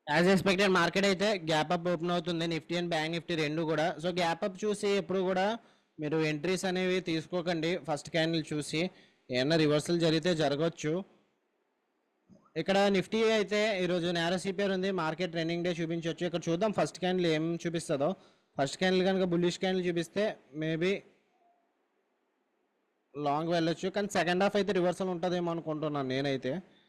as expected market అయితే gap up open అవుతుంది Nifty and bank Nifty రెండు కూడా సో గ్యాప్ అప్ చూసి ఎప్పుడు కూడా మీరు ఎంట్రీస్ అనేవి తీసుకోకండి ఫస్ట్ క్యాండిల్ చూసి ఏమన్నా రివర్సల్ జరిగితే జరగవచ్చు ఇక్కడ నిఫ్టీ అయితే ఈరోజు నేర సిపిఆర్ ఉంది మార్కెట్ రన్నింగ్ డే చూపించవచ్చు ఇక్కడ చూద్దాం ఫస్ట్ క్యాండిల్ ఏం చూపిస్తుందో ఫస్ట్ క్యాండిల్ కనుక బుల్లిష్ క్యాండిల్ చూపిస్తే మేబీ లాంగ్ వెళ్ళొచ్చు కానీ సెకండ్ హాఫ్ అయితే రివర్సల్ ఉంటుందేమో అనుకుంటున్నాను నేనైతే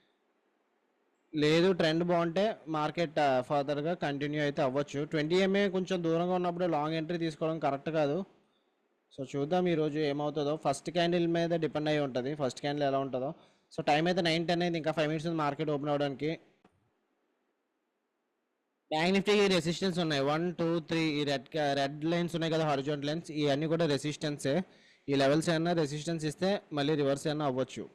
లేదు ట్రెండ్ బాగుంటే మార్కెట్ ఫర్దర్గా కంటిన్యూ అయితే అవ్వచ్చు ట్వంటీ ఎంఏ కొంచెం దూరంగా ఉన్నప్పుడు లాంగ్ ఎంట్రీ తీసుకోవడం కరెక్ట్ కాదు సో చూద్దాం ఈరోజు ఏమవుతుందో ఫస్ట్ క్యాండిల్ మీద డిపెండ్ అయి ఉంటుంది ఫస్ట్ క్యాండిల్ ఎలా ఉంటుందో సో టైం అయితే నైన్ టెన్ అయింది ఇంకా ఫైవ్ మినిట్స్ ఉంది మార్కెట్ ఓపెన్ అవ్వడానికి బ్యాంక్ నిఫ్టీకి రెసిస్టెన్స్ ఉన్నాయి వన్ టూ త్రీ ఈ రెడ్ రెడ్ లైన్స్ ఉన్నాయి కదా హారిజాంట్ లైన్స్ ఇవన్నీ కూడా రెసిస్టెన్సే ఈ లెవెల్స్ ఏమన్నా రెసిస్టెన్స్ ఇస్తే మళ్ళీ రివర్స్ ఏమన్నా అవ్వచ్చు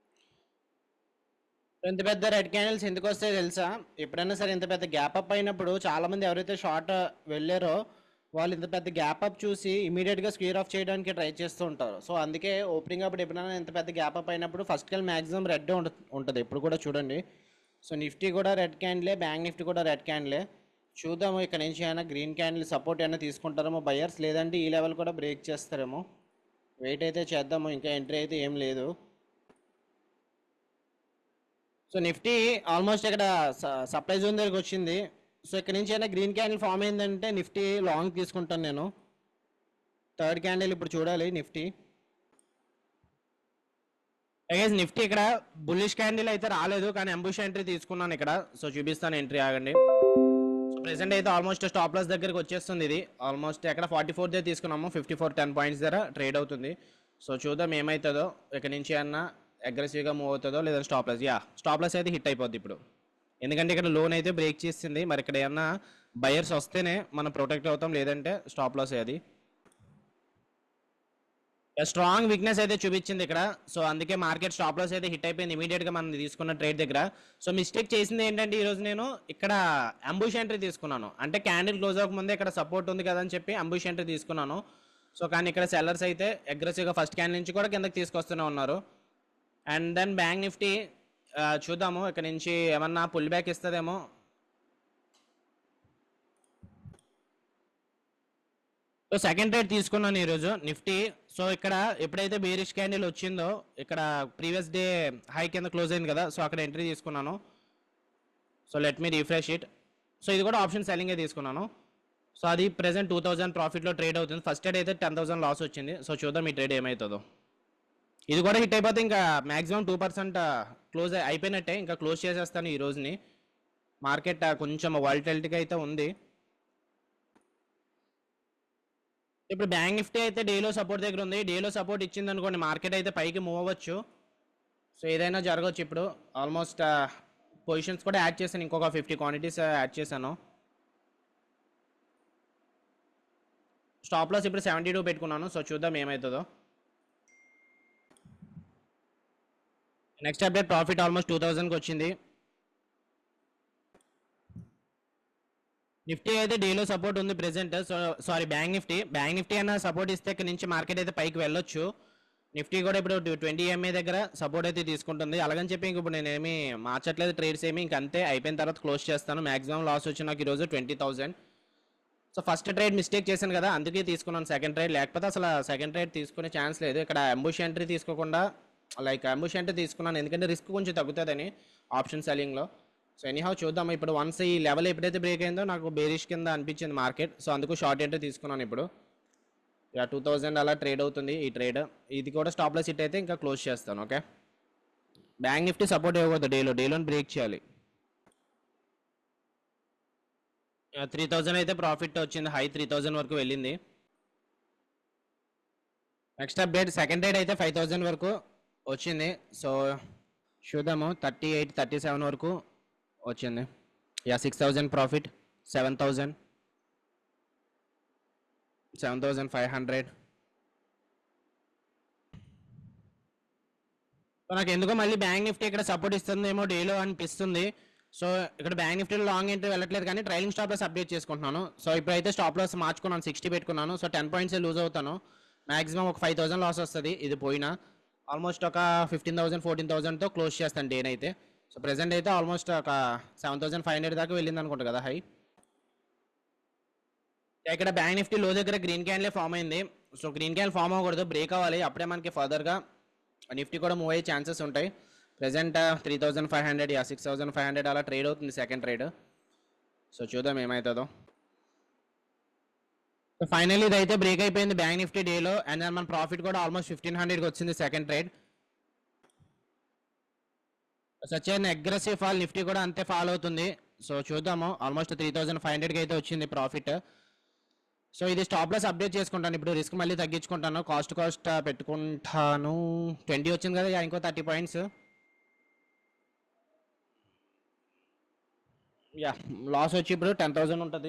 ఇంత పెద్ద రెడ్ క్యాండిల్స్ ఎందుకు వస్తాయో తెలుసా ఎప్పుడైనా సరే ఇంత పెద్ద గ్యాప్ అప్ అయినప్పుడు చాలా మంది ఎవరైతే షార్ట్ వెళ్ళారో వాళ్ళు ఇంత పెద్ద గ్యాప్ అప్ చూసి ఇమీడియట్గా స్క్వేర్ ఆఫ్ చేయడానికి ట్రై చేస్తూ ఉంటారు సో అందుకే ఓపెనింగ్ అప్పుడు ఎప్పుడైనా ఇంత పెద్ద గ్యాప్ అప్ అయినప్పుడు ఫస్ట్ కాల్ మ్యాక్సిమం రెడ్ ఉంటుంది ఇప్పుడు కూడా చూడండి సో నిఫ్టీ కూడా రెడ్ క్యాండిలే బ్యాంక్ నిఫ్టీ కూడా రెడ్ క్యాండిలే చూద్దాము ఇక్కడ నుంచి ఏమైనా గ్రీన్ క్యాండిల్ సపోర్ట్ ఏమైనా తీసుకుంటారేమో బయర్స్ లేదంటే ఈ లెవెల్ కూడా బ్రేక్ చేస్తారేమో వెయిట్ అయితే చేద్దాము ఇంకా ఎంట్రీ అయితే ఏం లేదు సో నిఫ్టీ ఆల్మోస్ట్ ఇక్కడ సప్లై జోన్ దగ్గరికి వచ్చింది సో ఇక్కడ నుంచి అయినా గ్రీన్ క్యాండిల్ ఫామ్ అయిందంటే నిఫ్టీ లాంగ్ తీసుకుంటాను నేను థర్డ్ క్యాండిల్ ఇప్పుడు చూడాలి నిఫ్టీ అగైజ్ నిఫ్టీ ఇక్కడ బుల్లిష్ క్యాండిల్ అయితే రాలేదు కానీ అంబుష్ ఎంట్రీ తీసుకున్నాను ఇక్కడ సో చూపిస్తాను ఎంట్రీ ఆగండి సో ప్రెసెంట్ అయితే ఆల్మోస్ట్ స్టాప్ లాస్ దగ్గరికి వచ్చేస్తుంది ఇది ఆల్మోస్ట్ ఎక్కడ ఫార్టీ ఫోర్ దగ్గర తీసుకున్నాము ఫిఫ్టీ ఫోర్ టెన్ పాయింట్స్ దగ్గర ట్రేడ్ అవుతుంది సో చూద్దాం ఏమవుతుందో ఇక్కడ నుంచి అన్న అగ్రెసివ్గా మూవ్ అవుతుందో లేదా stop loss yeah stop loss అయితే హిట్ అయిపోద్ది ఇప్పుడు ఎందుకంటే ఇక్కడ లోన్ అయితే బ్రేక్ చేసింది మరి ఇక్కడ ఏమన్నా బయర్స్ వస్తేనే మనం ప్రొటెక్ట్ అవుతాం లేదంటే స్టాప్ లాస్ అది స్ట్రాంగ్ వీక్నెస్ అయితే చూపించింది ఇక్కడ సో అందుకే మార్కెట్ స్టాప్ లాస్ అయితే హిట్ అయిపోయింది ఇమీడియట్ గా మనం తీసుకున్న ట్రేడ్ దగ్గర సో మిస్టేక్ చేసింది ఏంటంటే ఈ రోజు నేను ఇక్కడ అంబుష్ ఎంట్రీ తీసుకున్నాను అంటే క్యాండిల్ క్లోజ్ అవ్వకముందే ఇక్కడ సపోర్ట్ ఉంది కదా అని చెప్పి అంబుష్ ఎంట్రీ తీసుకున్నాను సో కానీ ఇక్కడ సెల్లర్స్ అయితే aggressive గా ఫస్ట్ క్యాండిల్ నుంచి కూడా కిందకి తీసుకొస్తూనే ఉన్నారు అండ్ దెన్ బ్యాంక్ నిఫ్టీ ఆ, చూద్దాము ఇక్కడ నుంచి ఏమన్నా పుల్ బ్యాక్ ఇస్తుందేమో సో సెకండ్ ట్రేడ్ తీసుకున్నాను ఈరోజు నిఫ్టీ సో ఇక్కడ ఎప్పుడైతే బేరిష్ క్యాండిల్ వచ్చిందో ఇక్కడ ప్రీవియస్ డే హై కింద క్లోజ్ అయింది కదా సో అక్కడ ఎంట్రీ తీసుకున్నాను so let me refresh it so ఇది కూడా ఆప్షన్ సెల్లింగే తీసుకున్నాను సో అది ప్రెసెంట్ టూ థౌసండ్ ప్రాఫిట్లో ట్రేడ్ అవుతుంది ఫస్ట్ ట్రేడ్ అయితే టెన్ థౌసండ్ లాస్ వచ్చింది సో చూద్దాం ఈ ట్రేడ్ ఏమవుతుందో ఇది కూడా హిట్ అయిపోతే ఇంకా మాక్సిమం టూ పర్సెంట్ క్లోజ్ అయిపోయినట్టే ఇంకా క్లోజ్ చేసేస్తాను ఈ రోజుని మార్కెట్ కొంచెం వాలిటాలిటీగా అయితే ఉంది ఇప్పుడు బ్యాంక్ నిఫ్టీ అయితే డేలో సపోర్ట్ దగ్గర ఉంది డేలో సపోర్ట్ ఇచ్చింది అనుకోండి మార్కెట్ అయితే పైకి మూవ్ అవ్వచ్చు సో ఏదైనా జరగవచ్చు ఇప్పుడు ఆల్మోస్ట్ పొజిషన్స్ కూడా యాడ్ చేశాను ఇంకొక ఫిఫ్టీ క్వాంటిటీస్ యాడ్ చేశాను స్టాప్ లాస్ ఇప్పుడు సెవెంటీ టూ పెట్టుకున్నాను సో చూద్దాం ఏమవుతుందో next update profit almost two థౌజండ్కి వచ్చింది నిఫ్టీ అయితే డేలో సపోర్ట్ ఉంది present so sorry bank Nifty bank Nifty అన్న సపోర్ట్ ఇస్తే ఇక్కడ నుంచి మార్కెట్ అయితే పైకి వెళ్ళొచ్చు నిఫ్టీ కూడా ఇప్పుడు ట్వంటీ ఎంఏ దగ్గర సపోర్ట్ అయితే తీసుకుంటుంది అలాగని చెప్పి ఇంక ఇప్పుడు నేనేమి మార్చట్లేదు ట్రేడ్స్ ఏమి ఇంక అంతే అయిపోయిన తర్వాత క్లోజ్ చేస్తాను మాక్సిమం లాస్ వచ్చి నాకు ఈరోజు twenty thousand so first trade mistake చేశాను కదా అందుకే తీసుకున్నాను సెకండ్ ట్రేడ్ లేకపోతే అసలు సెకండ్ ట్రేడ్ తీసుకునే ఛాన్స్ లేదు ఇక్కడ అంబుష్ ఎంట్రీ తీసుకోకుండా లైక్ అంబుష్ ఎంట్రీ తీసుకున్నాను ఎందుకంటే రిస్క్ కొంచెం తగ్గుతుందని ఆప్షన్ సెల్లింగ్లో సో ఎనీహౌ చూద్దాం ఇప్పుడు వన్స్ ఈ లెవెల్ ఎప్పుడైతే బ్రేక్ అయిందో నాకు బేరిష్ కింద అనిపించింది మార్కెట్ సో అందుకు షార్ట్ ఎంట్రీ తీసుకున్నాను ఇప్పుడు యా టూ థౌజండ్ అలా ట్రేడ్ అవుతుంది ఈ ట్రేడ్ ఇది కూడా స్టాప్ లాస్ హిట్ అయితే ఇంకా క్లోజ్ చేస్తాను ఓకే బ్యాంక్ నిఫ్టీ సపోర్ట్ ఇవ్వకూడదు డేలో డేలో బ్రేక్ చేయాలి త్రీ థౌజండ్ అయితే ప్రాఫిట్ వచ్చింది హై త్రీ థౌజండ్ వరకు వెళ్ళింది నెక్స్ట్ అప్డేట్ సెకండ్ డేట్ అయితే ఫైవ్ థౌజండ్ వరకు వచ్చింది సో చూద్దాము థర్టీ ఎయిట్ థర్టీ సెవెన్ వరకు వచ్చింది yeah six thousand profit seven thousand seven thousand five hundred నాకు ఎందుకో మళ్ళీ బ్యాంక్ నిఫ్టీ ఇక్కడ సపోర్ట్ ఇస్తుందేమో డేలో అనిపిస్తుంది సో ఇక్కడ బ్యాంక్ నిఫ్టీలో లాంగ్ ఎంట్రీ వెళ్ళట్లేదు కానీ ట్రైలింగ్ స్టాప్ లాస్ అప్డేట్ చేసుకుంటున్నాను సో ఇప్పుడైతే స్టాప్ లాస్ మార్చుకున్నాను సిక్స్టీ పెట్టుకున్నాను సో టెన్ పాయింట్స్ లూజ్ అవుతాను మాక్సిమం ఒక ఫైవ్ థౌసండ్ లాస్ వస్తుంది ఇది పోయినా ఆల్మోస్ట్ ఒక ఫిఫ్టీన్ థౌసండ్ ఫోర్టీన్ థౌసండ్తో క్లోజ్ చేస్తాను డేన్ అయితే సో ప్రెసెంట్ అయితే ఆల్మోస్ట్ ఒక సెవెన్ థౌసండ్ ఫైవ్ హండ్రెడ్ దాకా వెళ్ళింది అనుకుంటా కదా హై ఇక్కడ బ్యాంక్ నిఫ్టీ లో దగ్గర గ్రీన్ క్యాన్లే ఫామ్ అయింది సో గ్రీన్ క్యాన్ ఫామ్ అవ్వకూడదు బ్రేక్ అవ్వాలి అప్పుడే మనకి ఫర్దర్గా నిఫ్టీ కూడా మూవ్ అయ్యే ఛాన్సెస్ ఉంటాయి present three thousand five hundred yeah six thousand five hundred అలా ట్రేడ్ అవుతుంది సెకండ్ ట్రేడ్ సో చూద్దాం ఏమవుతుందో సో ఫైనల్లీ ఇది అయితే బ్రేక్ అయిపోయింది బ్యాంక్ నిఫ్టీ డేలో అండ్ దాని మన ప్రాఫిట్ కూడా ఆల్మోస్ట్ ఫిఫ్టీన్ హండ్రెడ్కి వచ్చింది second trade such aggressive fall Nifty కూడా అంతే ఫాల్ అవుతుంది సో చూద్దాము ఆల్మోస్ట్ త్రీ థౌజండ్ ఫైవ్ హండ్రెడ్కి అయితే వచ్చింది ప్రాఫిట్ సో ఇది స్టాప్ లాస్ అప్డేట్ చేసుకుంటాను ఇప్పుడు రిస్క్ మళ్ళీ తగ్గించుకుంటాను కాస్ట్ కాస్ట్ పెట్టుకుంటాను ట్వంటీ వచ్చింది కదా యా, ఇంకో థర్టీ పాయింట్స్ యా లాస్ వచ్చి ఇప్పుడు టెన్ థౌజండ్ ఉంటుంది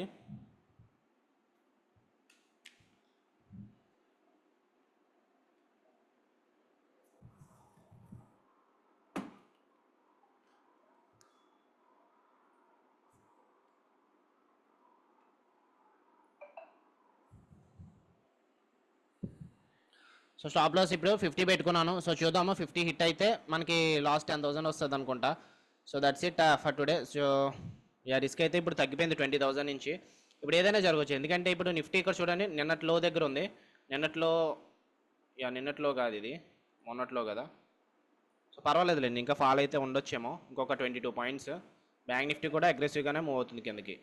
సో స్టాప్ లాస్ ఇప్పుడు ఫిఫ్టీ పెట్టుకున్నాను సో చూద్దాము ఫిఫ్టీ హిట్ అయితే మనకి లాస్ట్ టెన్ థౌసండ్ వస్తుంది అనుకుంటా so that's it for today so yeah risk అయితే ఇప్పుడు తగ్గిపోయింది ట్వంటీ థౌసండ్ నుంచి ఇప్పుడు ఏదైనా జరగవచ్చు ఎందుకంటే ఇప్పుడు నిఫ్టీ ఇక్కడ చూడండి నిన్నట్లో దగ్గర ఉంది నిన్నట్లో యా నిన్నట్లో కాదు ఇది మొన్నట్లో కదా సో పర్వాలేదులేండి ఇంకా ఫాల్ అయితే ఉండొచ్చేమో ఇంకొక twenty two points bank Nifty కూడా అగ్రెసివ్గానే మూవ్ అవుతుంది కిందకి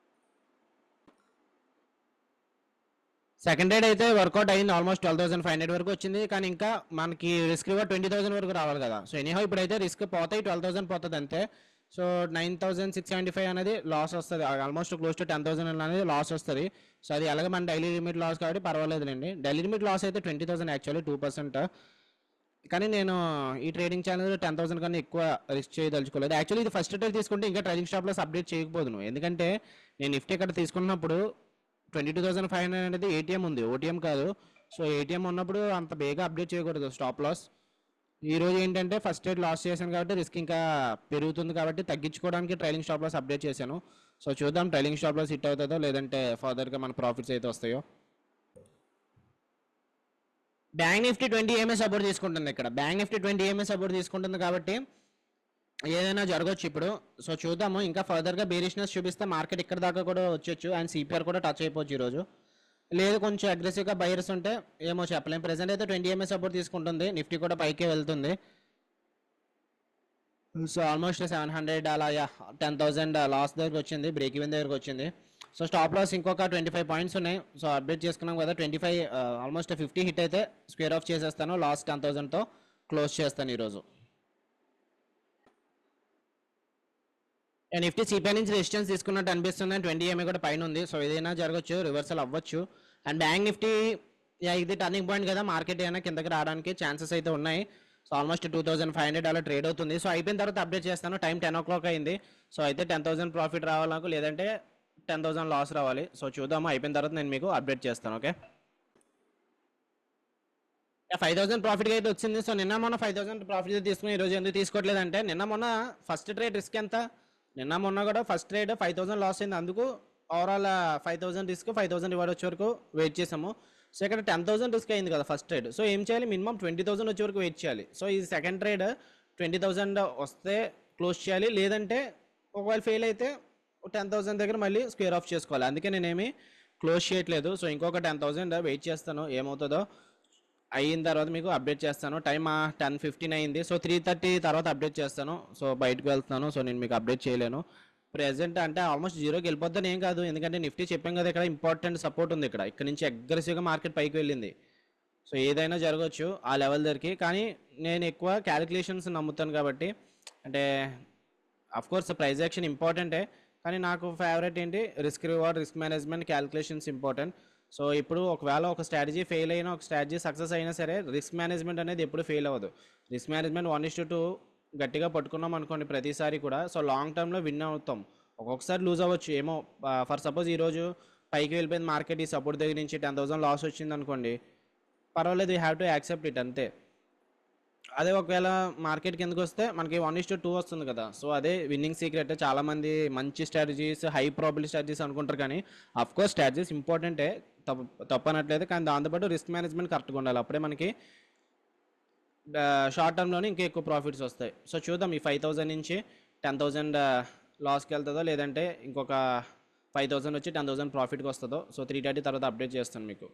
సెకండ్ రైడ్ అయితే వర్కౌట్ అయింది almost twelve thousand five hundred వరకు వచ్చింది కానీ ఇంకా మనకి రిస్క్ రివార్డ్ ట్వంటీ థౌసండ్ వరకు రావాలి కదా సో ఎనీహౌ ఇప్పుడైతే రిస్క్ పోతాయి ట్వెల్వ్ థౌసండ్ పోతుంది అంతే so nine thousand six seventy five అనేది లాస్ వస్తుంది almost close to ten thousand అనేది లాస్ వస్తుంది సో అది అలాగే మన డైలీ లిమిట్ లాస్ కాబట్టి పర్వాలేదులేండి డైలీ లిమిట్ లాస్ అయితే twenty thousand actually two percent కానీ నేను ఈ ట్రేడింగ్ ఛానల్ టెన్ థౌసండ్ కన్నా ఎక్కువ రిస్క్ చేయదలుచుకోలేదు యాక్చువల్లీ ఇది ఫస్ట్ ట్రేడ్ తీసుకుంటే ఇంకా ట్రేడింగ్ స్టాప్లో అప్డేట్ చేయకపోదును ఎందుకంటే నేను నిఫ్టీ ఇక్కడ తీసుకున్నప్పుడు twenty two thousand five hundred అనేది ఏటీఎం ఉంది ఓటీఎం కాదు సో ఏటీఎం ఉన్నప్పుడు అంత బేగా అప్డేట్ చేయకూడదు స్టాప్ లాస్ ఈ రోజు ఏంటంటే ఫస్ట్ ట్రేడ్ లాస్ చేశాను కాబట్టి రిస్క్ ఇంకా పెరుగుతుంది కాబట్టి తగ్గించుకోవడానికి ట్రైలింగ్ స్టాప్ లాస్ అప్డేట్ చేశాను సో చూద్దాం ట్రైలింగ్ స్టాప్ లాస్ హిట్ అవుతుందో లేదంటే ఫర్దర్గా మన ప్రాఫిట్స్ అయితే వస్తాయో bank Nifty twenty EMA support తీసుకుంటుంది ఇక్కడ bank Nifty twenty EMA support తీసుకుంటుంది కాబట్టి ఏదైనా జరగవచ్చు ఇప్పుడు సో చూద్దాము ఇంకా ఫర్దర్గా బేరిష్నెస్ చూపిస్తే మార్కెట్ ఇక్కడ దాకా కూడా వచ్చొచ్చు అండ్ సిపిఆర్ కూడా టచ్ అయిపోవచ్చు ఈరోజు లేదు కొంచెం అగ్రెసివ్గా బయర్స్ ఉంటే ఏమో చెప్పలేం ప్రెసెంట్ అయితే ట్వంటీ ఎంఏ సపోర్ట్ తీసుకుంటుంది నిఫ్టీ కూడా పైకే వెళ్తుంది సో ఆల్మోస్ట్ సెవెన్ హండ్రెడ్ అలా యా టెన్ థౌసండ్ లాస్ దగ్గరకు వచ్చింది బ్రేక్ ఈవెన్ దగ్గరకు వచ్చింది సో స్టాప్ లాస్ ఇంకొక ట్వంటీ ఫైవ్ పాయింట్స్ ఉన్నాయి సో అప్డేట్ చేసుకున్నాం కదా twenty five almost fifty hit అయితే స్క్వేర్ ఆఫ్ చేసేస్తాను లాస్ట్ టెన్ థౌసండ్తో క్లోజ్ చేస్తాను ఈరోజు నిఫ్టీ సిపిఐ నుంచి రెసిస్టెన్స్ తీసుకున్నట్టు అనిపిస్తుంది ట్వంటీ ఎంఏ కూడా పైన ఉంది సో ఏదైనా జరగచ్చు రివర్సల్ అవ్వచ్చు అండ్ బ్యాంక్ నిఫ్టీ యా, ఇది టర్నింగ్ పాయింట్ కదా మార్కెట్ ఏమైనా కిందకి రావడానికి ఛాన్సెస్ అయితే ఉన్నాయి so almost two thousand five hundred అలా ట్రేడ్ అవుతుంది సో అయిపోయిన తర్వాత అప్డేట్ చేస్తాను టైం టెన్ ఓ క్లాక్ అయింది సో అయితే టెన్ థౌసండ్ ప్రాఫిట్ రావాలి నాకు లేదంటే టెన్ థౌసండ్ లాస్ రావాలి సో చూద్దాము అయిపోయిన తర్వాత నేను మీకు అప్డేట్ చేస్తాను ఓకే ఫైవ్ థౌసండ్ ప్రాఫిట్ అయితే వచ్చింది సో నిన్న మొన్న ఫైవ్ థౌసండ్ ప్రాఫిట్ తీసుకుని ఈరోజు ఎందుకు తీసుకోవట్లేదు అంటే నిన్న మొన్న ఫస్ట్ ట్రేడ్ రిస్క్ ఎంత నిన్న మొన్న కూడా first trade five thousand loss అయింది అందుకు overall five thousand risk five thousand reward వచ్చే వరకు వెయిట్ చేసాము సో ఇక్కడ టెన్ థౌసండ్ రిస్క్ అయింది కదా ఫస్ట్ ట్రేడ్ సో ఏం చేయాలి మినిమం ట్వంటీ థౌసండ్ వచ్చే వరకు వెయిట్ చేయాలి సో ఈ సెకండ్ ట్రేడ్ ట్వంటీ థౌసండ్ వస్తే క్లోజ్ చేయాలి లేదంటే ఒకవేళ ఫెయిల్ అయితే టెన్ థౌసండ్ దగ్గర మళ్ళీ స్క్వేర్ ఆఫ్ చేసుకోవాలి అందుకే నేనేమి క్లోజ్ చేయట్లేదు సో ఇంకొక టెన్ థౌసండ్ వెయిట్ చేస్తాను ఏమవుతుందో అయిన తర్వాత మీకు అప్డేట్ చేస్తాను టైం టెన్ ఫిఫ్టీన్ అయింది సో త్రీ థర్టీ తర్వాత అప్డేట్ చేస్తాను సో బయటకు వెళ్తున్నాను సో నేను మీకు అప్డేట్ చేయలేను ప్రెసెంట్ అంటే ఆల్మోస్ట్ జీరోకి వెళ్ళిపోద్దని ఏం కాదు ఎందుకంటే నిఫ్టీ చెప్పాం కదా ఇక్కడ ఇంపార్టెంట్ సపోర్ట్ ఉంది ఇక్కడ ఇక్కడ నుంచి అగ్రెసివ్గా మార్కెట్ పైకి వెళ్ళింది సో ఏదైనా జరగవచ్చు ఆ లెవెల్ దగ్గరికి కానీ నేను ఎక్కువ క్యాలిక్యులేషన్స్ నమ్ముతాను కాబట్టి అంటే అఫ్ కోర్స్ ప్రైజ్ యాక్షన్ ఇంపార్టెంటే కానీ నాకు ఫేవరెట్ ఏంటి risk reward risk management calculations important so ఇప్పుడు ఒకవేళ ఒక స్ట్రాటజీ ఫెయిల్ అయినా ఒక స్ట్రాటజీ సక్సెస్ అయినా సరే రిస్క్ మేనేజ్మెంట్ అనేది ఎప్పుడు ఫెయిల్ అవ్వదు risk management one is two గట్టిగా పట్టుకున్నాం అనుకోండి ప్రతిసారి కూడా సో లాంగ్ టర్మ్లో విన్ అవుతాం ఒక్కొక్కసారి లూజ్ అవ్వచ్చు ఏమో ఫర్ సపోజ్ ఈరోజు పైకి వెళ్ళిపోయింది మార్కెట్ ఈ సపోర్ట్ దగ్గర నుంచి టెన్ థౌసండ్ లాస్ వచ్చింది అనుకోండి పర్వాలేదు you have to accept it అంతే అదే ఒకవేళ మార్కెట్ కిందకి వస్తే మనకి వన్ ఇస్ టూ వస్తుంది కదా సో అదే విన్నింగ్ సీక్రెట్ చాలా మంది మంచి స్ట్రాటజీస్ హై ప్రాబిలిటీ స్ట్రాటజీస్ అనుకుంటారు కానీ అఫ్ కోర్స్ స్ట్రాటజీస్ ఇంపార్టెంటే తప్ప తప్పనట్లేదు కానీ దాంతోపాటు రిస్క్ మేనేజ్మెంట్ కరెక్ట్గా ఉండాలి అప్పుడే మనకి షార్ట్ టర్మ్లోనే ఇంకా ఎక్కువ ప్రాఫిట్స్ వస్తాయి సో చూద్దాం ఈ ఫైవ్ థౌజండ్ నుంచి టెన్ థౌజండ్ లాస్కి వెళ్తుందో లేదంటే ఇంకొక ఫైవ్ థౌజండ్ వచ్చి టెన్ థౌసండ్ ప్రాఫిట్కి వస్తుందో సో త్రీ థర్టీ తర్వాత అప్డేట్ చేస్తాను మీకు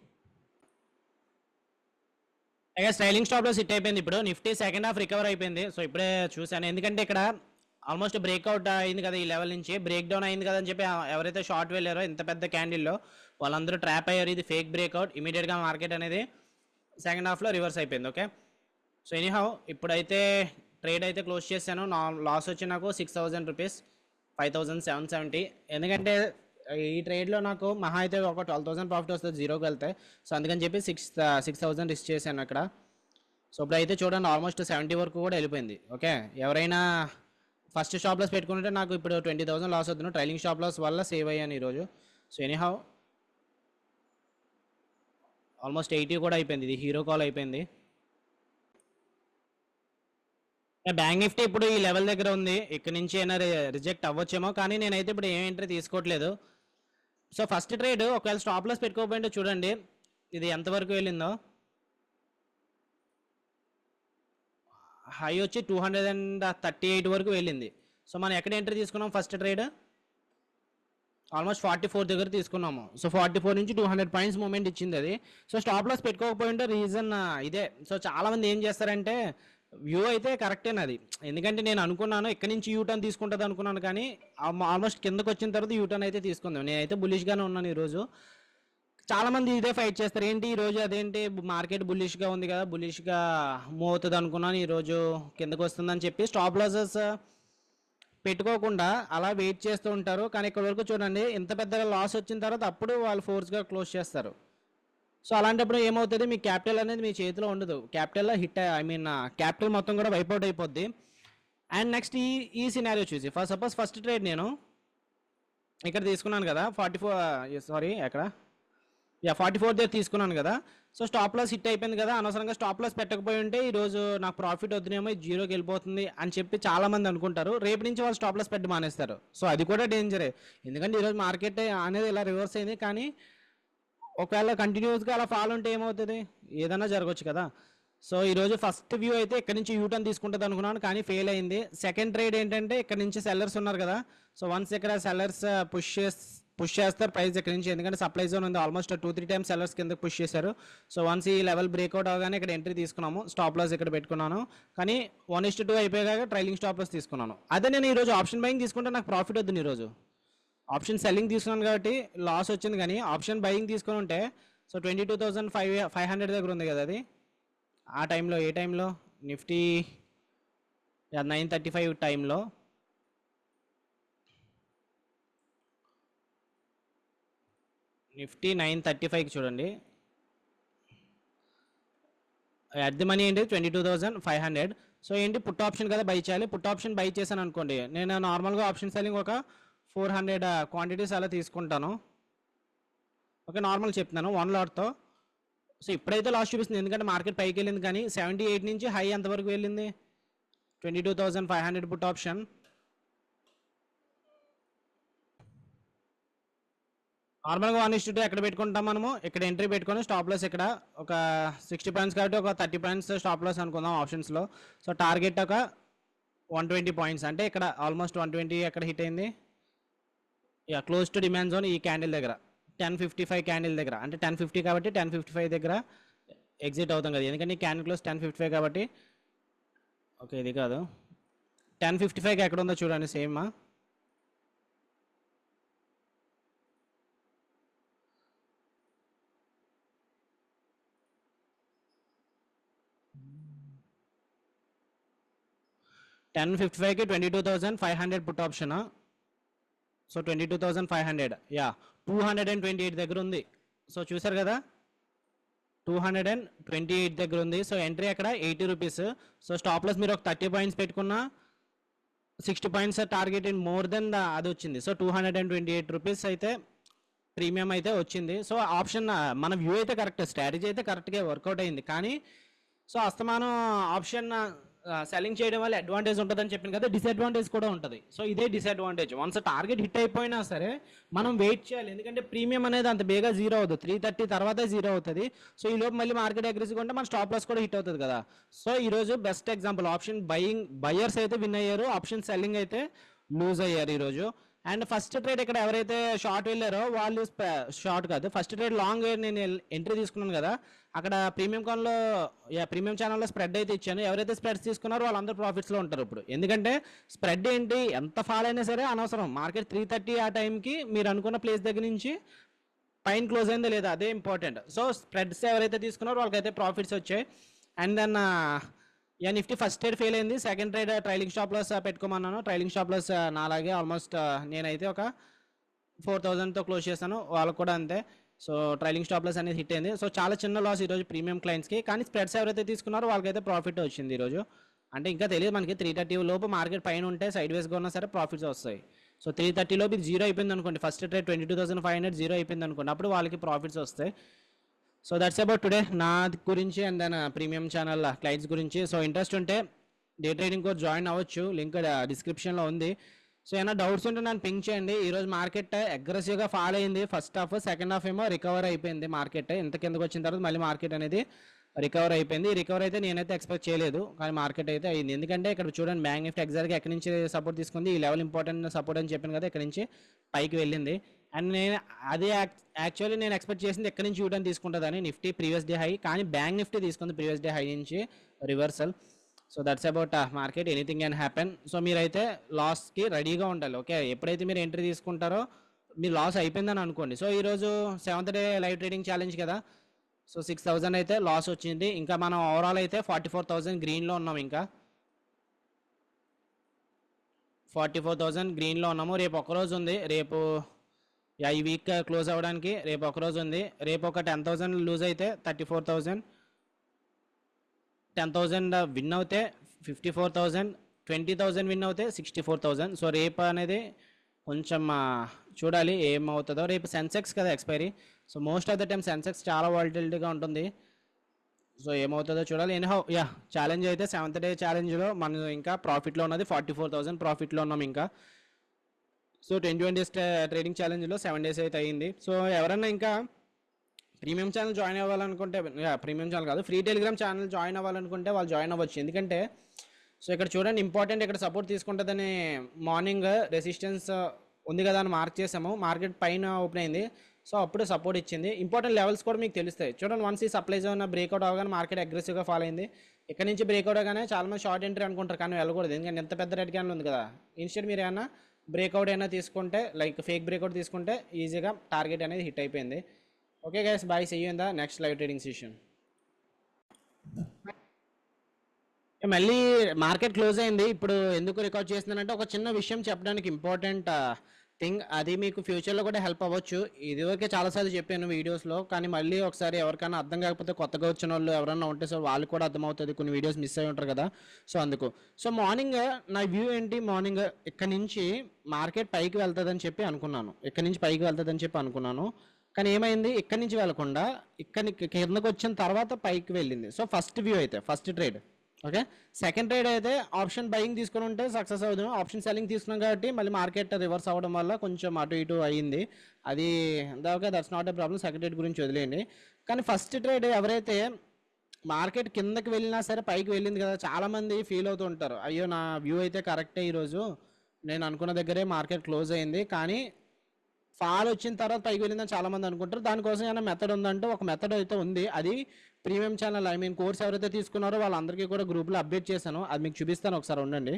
ఇక స్టైలింగ్ స్టాప్లో సిట్ అయిపోయింది ఇప్పుడు నిఫ్టీ సెకండ్ హాఫ్ రికవర్ అయిపోయింది సో ఇప్పుడే చూశాను ఎందుకంటే ఇక్కడ ఆల్మోస్ట్ బ్రేక్అవుట్ అయింది కదా ఈ లెవెల్ నుంచి బ్రేక్ డౌన్ అయింది కదా అని చెప్పి ఆ- ఎవరైతే షార్ట్ వెళ్ళారో ఇంత పెద్ద క్యాండిల్లో వాళ్ళందరూ ట్రాప్ అయ్యారు ఇది ఫేక్ బ్రేక్అవుట్ ఇమీడియట్గా మార్కెట్ అనేది సెకండ్ హాఫ్లో రివర్స్ అయిపోయింది ఓకే సో ఎనీహౌ ఇప్పుడైతే ట్రేడ్ అయితే క్లోజ్ చేశాను నా లాస్ వచ్చి నాకు six thousand rupees five thousand seven seventy ఎందుకంటే ఈ ట్రేడ్లో నాకు మహా అయితే ఒక ట్వెల్వ్ థౌసండ్ ప్రాఫిట్ వస్తుంది జీరోకి వెళ్తే సో అందుకని చెప్పి సిక్స్ సిక్స్ థౌసండ్ రిస్క్ చేశాను అక్కడ సో ఇప్పుడు అయితే చూడండి ఆల్మోస్ట్ సెవెంటీ వరకు కూడా వెళ్ళిపోయింది ఓకే ఎవరైనా ఫస్ట్ స్టాప్ లాస్ పెట్టుకుంటే నాకు ఇప్పుడు ట్వంటీ థౌసండ్ లాస్ అవుతున్నాను ట్రైలింగ్ స్టాప్ లాస్ వల్ల సేవ్ అయ్యాను ఈరోజు సో ఎనీహౌ ఆల్మోస్ట్ ఎయిటీ కూడా అయిపోయింది ఇది హీరో కాల్ అయిపోయింది బ్యాంక్ నిఫ్టీ ఇప్పుడు ఈ లెవెల్ దగ్గర ఉంది ఇక్కడ నుంచి అయినా రిజెక్ట్ అవ్వచ్చేమో కానీ నేనైతే ఇప్పుడు ఏం ఎంట్రీ తీసుకోవట్లేదు సో ఫస్ట్ ట్రేడ్ ఒకవేళ స్టాప్ లాస్ పెట్టుకోకపోయింటే చూడండి ఇది ఎంతవరకు వెళ్ళిందో హై వచ్చి two hundred and thirty eight వరకు వెళ్ళింది సో మనం ఎక్కడ ఎంట్రీ తీసుకున్నాం first trade almost forty four దగ్గర తీసుకున్నాము సో ఫార్టీ ఫోర్ నుంచి టూ హండ్రెడ్ పాయింట్స్ మూమెంట్ ఇచ్చింది అది సో స్టాప్ లాస్ పెట్టుకోకపోయింటే రీజన్ ఇదే సో చాలా మంది ఏం చేస్తారంటే వ్యూ అయితే కరెక్టేనది ఎందుకంటే నేను అనుకున్నాను ఇక్కడ నుంచి యూటర్న్ తీసుకుంటుంది అనుకున్నాను కానీ ఆల్మోస్ట్ కిందకు వచ్చిన తర్వాత యూటర్న్ అయితే తీసుకుందాం నేనైతే బులిష్గానే ఉన్నాను ఈరోజు చాలా మంది ఇదే ఫైట్ చేస్తారు ఏంటి ఈ రోజు అదేంటి మార్కెట్ బుల్లిష్గా ఉంది కదా బుల్లిష్గా మూవ్ అవుతుంది అనుకున్నాను ఈ రోజు కిందకు వస్తుందని చెప్పి స్టాప్ లాసెస్ పెట్టుకోకుండా అలా వెయిట్ చేస్తూ ఉంటారు కానీ ఇక్కడ వరకు చూడండి ఇంత పెద్దగా లాస్ వచ్చిన తర్వాత అప్పుడు వాళ్ళు ఫోర్స్గా క్లోజ్ చేస్తారు సో అలాంటప్పుడు ఏమవుతుంది మీ క్యాపిటల్ అనేది మీ చేతిలో ఉండదు క్యాపిటల్లో హిట్ ఐ మీన్ క్యాపిటల్ మొత్తం కూడా వైపౌట్ అయిపోద్ది అండ్ నెక్స్ట్ ఈ ఈ సినారియో చూసి ఫస్ట్ సపోజ్ ఫస్ట్ ట్రేడ్ నేను ఇక్కడ తీసుకున్నాను కదా ఫార్టీ ఫోర్ సారీ ఎక్కడ యా ఫార్టీ ఫోర్ దగ్గర తీసుకున్నాను కదా సో స్టాప్ లాస్ హిట్ అయిపోయింది కదా అనవసరంగా స్టాప్ లాస్ పెట్టకపోయి ఉంటే ఈ రోజు నాకు ప్రాఫిట్ వద్దునేమో ఇది జీరోకి వెళ్ళిపోతుంది అని చెప్పి చాలా మంది అనుకుంటారు రేపు నుంచి వాళ్ళు స్టాప్ లాస్ పెట్టి మానేస్తారు సో అది కూడా డేంజరే ఎందుకంటే ఈరోజు మార్కెట్ అనేది ఇలా రివర్స్ అయింది కానీ ఒకవేళ కంటిన్యూస్గా అలా ఫాల్ ఉంటే ఏమవుతుంది ఏదైనా జరగవచ్చు కదా సో ఈరోజు ఫస్ట్ వ్యూ అయితే ఇక్కడ నుంచి యూటర్న్ తీసుకుంటుంది అనుకున్నాను కానీ ఫెయిల్ అయింది సెకండ్ ట్రేడ్ ఏంటంటే ఇక్కడ నుంచి సెల్లర్స్ ఉన్నారు కదా సో వన్స్ ఇక్కడ సెల్లర్స్ పుష్ చేస్ పుష్ చేస్తారు ప్రైస్ ఇక్కడ నుంచి ఎందుకంటే సప్లై జోన్ ఉంది almost two three times sellers కింద పుష్ చేశారు సో వన్స్ ఈ లెవెల్ బ్రేక్అవుట్ అవగానే ఇక్కడ ఎంట్రీ తీసుకున్నాము స్టాప్ లాస్ ఇక్కడ పెట్టుకున్నాను కానీ వన్ ఇస్ట్ టూ అయిపోయాక ట్రైలింగ్ స్టాప్ లాస్ తీసుకున్నాను అదే నేను ఈరోజు ఆప్షన్ బయింగ్ తీసుకుంటే నాకు ప్రాఫిట్ వద్దు ఈరోజు ఆప్షన్ సెల్లింగ్ తీసుకున్నాను కాబట్టి లాస్ వచ్చింది కానీ ఆప్షన్ బయింగ్ తీసుకుని ఉంటే so twenty two thousand five five hundred దగ్గర ఉంది కదా అది ఆ టైంలో ఏ టైంలో నిఫ్టీ నైన్ థర్టీ ఫైవ్ టైంలో నిఫ్టీ నైన్ థర్టీ ఫైవ్కి చూడండి అట్ ది మనీ ఏంటి twenty two thousand five hundred so ఏంటి పుట్ ఆప్షన్ కదా బై చేయాలి పుట్ ఆప్షన్ బై చేశాను అనుకోండి నేను నార్మల్గా ఆప్షన్ సెల్లింగ్ ఒక ఫోర్ హండ్రెడ్ క్వాంటిటీస్ అలా తీసుకుంటాను ఓకే నార్మల్ చెప్తున్నాను వన్ లాట్తో సో ఇప్పుడైతే లాస్ట్ చూపిస్తుంది ఎందుకంటే మార్కెట్ పైకి వెళ్ళింది కానీ సెవెంటీ ఎయిట్ నుంచి హై ఎంతవరకు వెళ్ళింది twenty two thousand five hundred put option నార్మల్గా వన్ ఇస్టూ ఎక్కడ పెట్టుకుంటాం మనము ఇక్కడ ఎంట్రీ పెట్టుకొని స్టాప్ లాస్ ఇక్కడ ఒక సిక్స్టీ పాయింట్స్ కాబట్టి ఒక థర్టీ పాయింట్స్ స్టాప్ లాస్ అనుకుందాం ఆప్షన్స్లో సో టార్గెట్ ఒక వన్ ట్వంటీ పాయింట్స్ అంటే ఇక్కడ ఆల్మోస్ట్ వన్ ట్వంటీ ఎక్కడ హిట్ అయింది ఇక క్లోజ్ టు డిమాండ్ జోన్ ఈ క్యాండిల్ దగ్గర టెన్ ఫిఫ్టీ ఫైవ్ క్యాండిల్ దగ్గర అంటే టెన్ ఫిఫ్టీ కాబట్టి టెన్ ఫిఫ్టీ ఫైవ్ దగ్గర ఎగ్జిట్ అవుతాం కదా ఎందుకంటే ఈ candle close ten fifty five కాబట్టి ఓకే ఇది కాదు టెన్ ఫిఫ్టీ ఫైవ్కి ఎక్కడ ఉందో చూడండి సేమ్ టెన్ ఫిఫ్టీ ఫైవ్కి twenty two thousand five hundred put option so twenty two thousand five hundred yeah two hundred and twenty eight దగ్గర ఉంది సో చూసారు కదా two hundred and twenty eight దగ్గర ఉంది సో ఎంట్రీ అక్కడ eighty rupees so stop loss మీరు ఒక thirty points పెట్టుకున్నా sixty points target in more than the అది వచ్చింది సో two hundred and twenty eight rupees అయితే ప్రీమియం అయితే వచ్చింది సో ఆప్షన్ మన వ్యూ అయితే కరెక్ట్ స్ట్రాటజీ అయితే కరెక్ట్గా వర్కౌట్ అయింది కానీ సో అస్తమానం ఆప్షన్ సెల్లింగ్ చేయడం వల్ల అడ్వాంటేజ్ ఉంటుందని చెప్పాను కదా డిసడ్వాంటేజ్ కూడా ఉంటుంది సో ఇదే డిసడ్వాంటేజ్ వన్స్ టార్గెట్ హిట్ అయిపోయినా సరే మనం వెయిట్ చేయాలి ఎందుకంటే ప్రీమియం అనేది అంత బేగా జీరో అవుతుంది త్రీ థర్టీ తర్వాత జీరో అవుతుంది సో ఈ లోపు మళ్ళీ మార్కెట్ అగ్రెసివ్ ఉంటే మన స్టాప్ లాస్ కూడా హిట్ అవుతుంది కదా సో ఈరోజు best example option buying buyers అయితే విన్ అయ్యారు ఆప్షన్ సెల్లింగ్ అయితే లూజ్ అయ్యారు ఈరోజు అండ్ ఫస్ట్ ట్రేడ్ ఇక్కడ ఎవరైతే షార్ట్ వెళ్ళారో వాళ్ళు షార్ట్ కాదు ఫస్ట్ ట్రేడ్ లాంగ్ నేను ఎంట్రీ తీసుకున్నాను కదా అక్కడ ప్రీమియం కాన్లో యా ప్రీమియం ఛానల్లో స్ప్రెడ్ అయితే ఇచ్చాను ఎవరైతే స్ప్రెడ్స్ తీసుకున్నారో వాళ్ళందరూ ప్రాఫిట్స్లో ఉంటారు ఇప్పుడు ఎందుకంటే స్ప్రెడ్ ఏంటి ఎంత ఫాల్ అయినా సరే అనవసరం మార్కెట్ త్రీ థర్టీ ఆ టైంకి మీరు అనుకున్న ప్లేస్ దగ్గర నుంచి పైన క్లోజ్ అయిందో లేదా అదే ఇంపార్టెంట్ సో స్ప్రెడ్స్ ఎవరైతే తీసుకున్నారో వాళ్ళకైతే ప్రాఫిట్స్ వచ్చాయి and then yeah Nifty first trade fail అయింది second trade trailing stop loss పెట్టుకోమన్నాను ట్రైలింగ్ స్టాప్ లాస్ నాలాగే ఆల్మోస్ట్ నేనైతే ఒక ఫోర్ థౌజండ్తో క్లోజ్ చేశాను వాళ్ళకు కూడా అంతే సో ట్రైలింగ్ స్టాప్ లాస్ అనేది హిట్ అయింది సో చాలా చిన్న లాస్ ఈరోజు ప్రీమియం క్లయింట్స్కి కానీ స్ప్రెడ్స్ ఎవరైతే తీసుకున్నారో వాళ్ళకైతే ప్రాఫిట్ వచ్చింది ఈరోజు అంటే ఇంకా తెలియదు మనకి త్రీ థర్టీ లోపు మార్కెట్ పైన ఉంటే సైడ్ వేస్గా ఉన్నా సరే ప్రాఫిట్స్ వస్తాయి సో త్రీ థర్టీ లోపు ఇది జీరో అయిపోయింది అనుకోండి first trade twenty two thousand five hundred zero అయిపోయింది అనుకోండి అప్పుడు వాళ్ళకి ప్రాఫిట్స్ వస్తాయి సో దట్స్ అబౌట్ టుడే నా గురించి and then premium channel clients గురించి సో ఇంట్రెస్ట్ ఉంటే డే ట్రేడింగ్ కోర్స్ జాయిన్ అవ్వచ్చు లింక్ డిస్క్రిప్షన్లో ఉంది సో ఏమైనా డౌట్స్ ఉంటే నన్ను పింక్ చేయండి ఈరోజు మార్కెట్ అగ్రెసివ్గా ఫాల్ అయింది ఫస్ట్ హాఫ్ సెకండ్ హాఫ్ ఏమో రికవర్ అయిపోయింది మార్కెట్ ఇంత కిందకు వచ్చిన తర్వాత మళ్ళీ మార్కెట్ అనేది రికవర్ అయిపోయింది రికవర్ అయితే నేనైతే ఎక్స్పెక్ట్ చేయలేదు కానీ మార్కెట్ అయితే అయింది ఎందుకంటే ఇక్కడ చూడండి బ్యాంక్ నిఫ్టీ ఎగ్జాక్ట్గా ఎక్కడి నుంచి సపోర్ట్ తీసుకుంది ఈ లెవెల్ ఇంపార్టెంట్ సపోర్ట్ అని చెప్పాను కదా ఇక్కడ నుంచి పైకి వెళ్ళింది అండ్ నేను అదే యాక్చువల్లీ నేను ఎక్స్పెక్ట్ చేసింది ఎక్కడి నుంచి యూటర్న్ తీసుకుంటుందని నిఫ్టీ ప్రీవియస్ డే హై కానీ బ్యాంక్ నిఫ్టీ తీసుకుంది ప్రీవియస్ డే హై నుంచి reversal so that's about market anything can happen so మీరైతే లాస్కి రెడీగా ఉండాలి ఓకే ఎప్పుడైతే మీరు ఎంట్రీ తీసుకుంటారో మీరు లాస్ అయిపోయిందని అనుకోండి సో ఈరోజు seventh day live trading challenge కదా సో సిక్స్ థౌజండ్ అయితే లాస్ వచ్చింది ఇంకా మనం ఓవరాల్ అయితే ఫార్టీ ఫోర్ థౌజండ్ గ్రీన్లో ఉన్నాం ఇంకా ఫార్టీ ఫోర్ థౌజండ్ గ్రీన్లో ఉన్నాము రేపు ఒక రోజు ఉంది రేపు యా, ఈ వీక్ క్లోజ్ అవ్వడానికి రేపు ఒక రోజు ఉంది రేపు ఒక టెన్ థౌజండ్ లూజ్ అయితే thirty four thousand ten thousand win అవుతే fifty four thousand twenty thousand win అవుతే సిక్స్టీ ఫోర్ థౌజండ్ సో రేపు అనేది కొంచెం ఆ, చూడాలి ఏమవుతుందో రేపు సెన్సెక్స్ కదా expiry so most of the time Sensex చాలా వాలిటిలిటీగా ఉంటుంది సో ఏమవుతుందో చూడాలి ఎనీహౌ యా ఛాలెంజ్ అయితే సెవెంత్ డే ఛాలెంజ్లో మనం ఇంకా ప్రాఫిట్లో ఉన్నది ఫార్టీ ఫోర్ థౌసండ్ ప్రాఫిట్లో ఉన్నాం ఇంకా so twenty one days trading ఛాలెంజ్లో సెవెన్ డేస్ అయితే అయింది సో ఎవరన్నా ఇంకా ప్రీమియం ఛానల్ జాయిన్ అవ్వాలనుకుంటే ప్రీమియం ఛానల్ కాదు ఫ్రీ టెలిగ్రామ్ ఛానల్ జాయిన్ అవ్వాలనుకుంటే వాళ్ళు జాయిన్ అవ్వచ్చు ఎందుకంటే సో ఇక్కడ చూడండి ఇంపార్టెంట్ ఇక్కడ సపోర్ట్ తీసుకుంటుందని మార్నింగ్ రెసిస్టెన్స్ ఉంది కదా అని మార్క్ చేసాము మార్కెట్ పైన ఓపెన్ అయింది సో అప్పుడు సపోర్ట్ ఇచ్చింది ఇంపార్టెంట్ లెవెల్స్ కూడా మీకు తెలుస్తాయి చూడండి వన్స్ ఈ సప్లై జోన్ బ్రేక్అవుట్ అవగానే మార్కెట్ అగ్రెసివ్గా ఫాలో అయింది ఇక్కడ నుంచి బ్రేక్అవుట్ అవగానే చాలా మంది షార్ట్ ఎంట్రీ అనుకుంటారు కానీ వెళ్ళకూడదు ఎందుకంటే ఎంత పెద్ద రెడ్ క్యాన్ ఉంది కదా ఇన్స్టెడ్ మీరు ఏమన్నా బ్రేక్అవుట్ అయినా తీసుకుంటే లైక్ ఫేక్ బ్రేక్అవుట్ తీసుకుంటే ఈజీగా టార్గెట్ అనేది హిట్ అయిపోయింది okay guys bye see in the next live trading session మళ్ళీ మార్కెట్ క్లోజ్ అయింది ఇప్పుడు ఎందుకు రికార్డ్ చేస్తున్నానంటే ఒక చిన్న విషయం చెప్పడానికి ఇంపార్టెంట్ థింగ్ అది మీకు ఫ్యూచర్లో కూడా హెల్ప్ అవ్వచ్చు ఇదివరకే చాలాసార్లు చెప్పాను వీడియోస్లో కానీ మళ్ళీ ఒకసారి ఎవరికైనా అర్థం కాకపోతే కొత్తగా వచ్చిన వాళ్ళు ఎవరైనా ఉంటే సో వాళ్ళు కూడా అర్థమవుతుంది కొన్ని వీడియోస్ మిస్ అయి ఉంటారు కదా సో అందుకు సో మార్నింగ్ నా వ్యూ ఏంటి మార్నింగ్ ఇక్కడ నుంచి మార్కెట్ పైకి వెళ్తుందని చెప్పి అనుకున్నాను ఇక్కడ నుంచి పైకి వెళ్తుందని చెప్పి అనుకున్నాను కానీ ఏమైంది ఇక్కడి నుంచి వెళ్లకుండా ఇక్కడ కిందకు వచ్చిన తర్వాత పైకి వెళ్ళింది సో ఫస్ట్ వ్యూ అయితే first trade okay second trade అయితే ఆప్షన్ బయింగ్ తీసుకుని ఉంటే సక్సెస్ అవుతుంది ఆప్షన్ సెల్లింగ్ తీసుకున్నాం కాబట్టి మళ్ళీ మార్కెట్ రివర్స్ అవ్వడం వల్ల కొంచెం అటు ఇటు అయ్యింది అది okay that's not a problem second trade గురించి వదిలేయండి కానీ ఫస్ట్ ట్రేడ్ ఎవరైతే మార్కెట్ కిందకి వెళ్ళినా సరే పైకి వెళ్ళింది కదా చాలామంది ఫీల్ అవుతూ ఉంటారు అయ్యో నా వ్యూ అయితే కరెక్టే ఈరోజు నేను అనుకున్న దగ్గరే మార్కెట్ క్లోజ్ అయింది కానీ ఫాల్ వచ్చిన తర్వాత పైకి వెళ్ళిందని చాలా మంది అనుకుంటారు దానికోసం ఏమైనా మెథడ్ ఉందంటే ఒక మెథడ్ అయితే ఉంది అది premium channel I mean course ఎవరైతే తీసుకున్నారో వాళ్ళందరికీ కూడా గ్రూప్లో అప్డేట్ చేశాను అది మీకు చూపిస్తాను ఒకసారి ఉండండి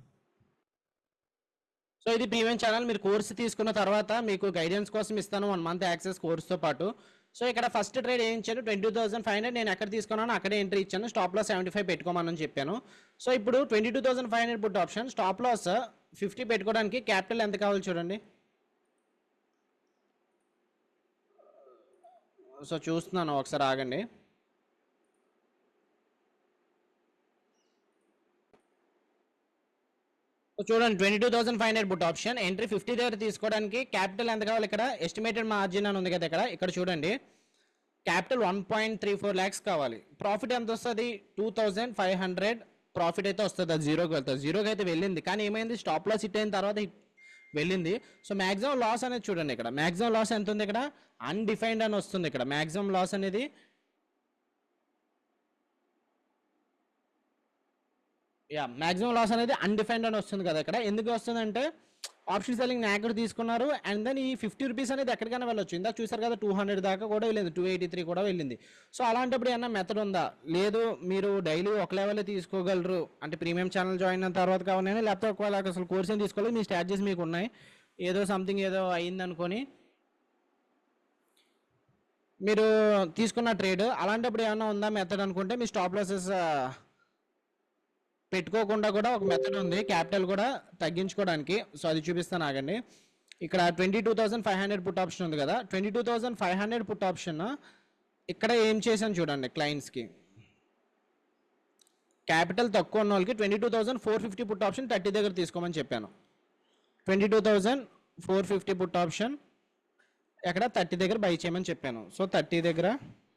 సో ఇది ప్రీమియం ఛానల్ మీరు కోర్స్ తీసుకున్న తర్వాత మీకు గైడెన్స్ కోసం ఇస్తాను వన్ మంత్ యాక్సెస్ కోర్స్తో పాటు సో ఇక్కడ ఫస్ట్ ట్రేడ్ ఏం ఇచ్చాను ట్వంటీ థౌసండ్ ఫైవ్ హండ్రెడ్ నేను ఎక్కడ తీసుకున్నాను అక్కడే ఎంట్రీ ఇచ్చాను స్టాప్ లాస్ సెవెంటీ ఫైవ్ పెట్టుకోమని చెప్పాను సో ఇప్పుడు twenty two thousand five hundred put option stop loss fifty పెట్టుకోవడానికి క్యాపిటల్ ఎంత కావాలి చూడండి సో చూస్తున్నాను ఒకసారి ఆగండి సో చూడండి twenty two thousand five hundred put option entry fifty దగ్గర తీసుకోవడానికి క్యాపిటల్ ఎంత కావాలి ఇక్కడ ఎస్టిమేటెడ్ మార్జిన్ అని ఉంది కదా ఇక్కడ ఇక్కడ చూడండి capital one point three four lakhs కావాలి ప్రాఫిట్ ఎంత వస్తుంది two thousand five hundred profit అయితే వస్తుంది అది జీరోకి వెళ్తుంది జీరోకి అయితే వెళ్ళింది కానీ ఏమైంది స్టాప్ లాస్ హిట్ అయిన తర్వాత hit వెళ్ళింది సో మ్యాక్సిమం లాస్ అనేది చూడండి ఇక్కడ మ్యాక్సిమం లాస్ ఎంత ఉంది ఇక్కడ అన్డిఫైన్డ్ అని వస్తుంది ఇక్కడ మ్యాక్సిమం లాస్ అనేది యా మ్యాక్సిమం లాస్ అనేది అన్డిఫైన్డ్ అని వస్తుంది కదా ఇక్కడ ఎందుకు వస్తుందంటే ఆప్షన్ సెల్లింగ్ నాకర్ తీసుకున్నారు అండ్ దెన్ ఈ ఫిఫ్టీ రూపీస్ అనేది ఎక్కడికైనా వెళ్ళొచ్చు ఇందాక చూసారు కదా టూ హండ్రెడ్ దాకా కూడా వెళ్ళింది టూ ఎయిటీ త్రీ కూడా వెళ్ళింది సో అలాంటప్పుడు ఏమన్నా మెథడ్ ఉందా లేదు మీరు డైలీ ఒక లెవెల్ తీసుకోగలరు అంటే ప్రీమియం ఛానల్ జాయిన్ అయిన తర్వాత కావాలని లేకపోతే ఒకవేళ అసలు కోర్స్ ఏం తీసుకోలేదు మీ స్ట్రాటజీస్ మీకు ఉన్నాయి ఏదో సంథింగ్ ఏదో అయింది అనుకొని మీరు తీసుకున్న ట్రేడ్ అలాంటప్పుడు ఏమన్నా ఉందా మెథడ్ అనుకుంటే మీ స్టాప్ లాసెస్ పెట్టుకోకుండా కూడా ఒక మెథడ్ ఉంది క్యాపిటల్ కూడా తగ్గించుకోవడానికి సో అది చూపిస్తాను ఆగండి ఇక్కడ twenty two thousand five hundred put option ఉంది కదా twenty two thousand five hundred put option ఇక్కడ ఏం చేశాను చూడండి క్లయింట్స్కి క్యాపిటల్ తక్కువ ఉన్న వాళ్ళకి twenty two thousand four fifty put option thirty దగ్గర తీసుకోమని చెప్పాను twenty two thousand four fifty put option ఎక్కడ థర్టీ దగ్గర బై చేయమని చెప్పాను సో థర్టీ దగ్గర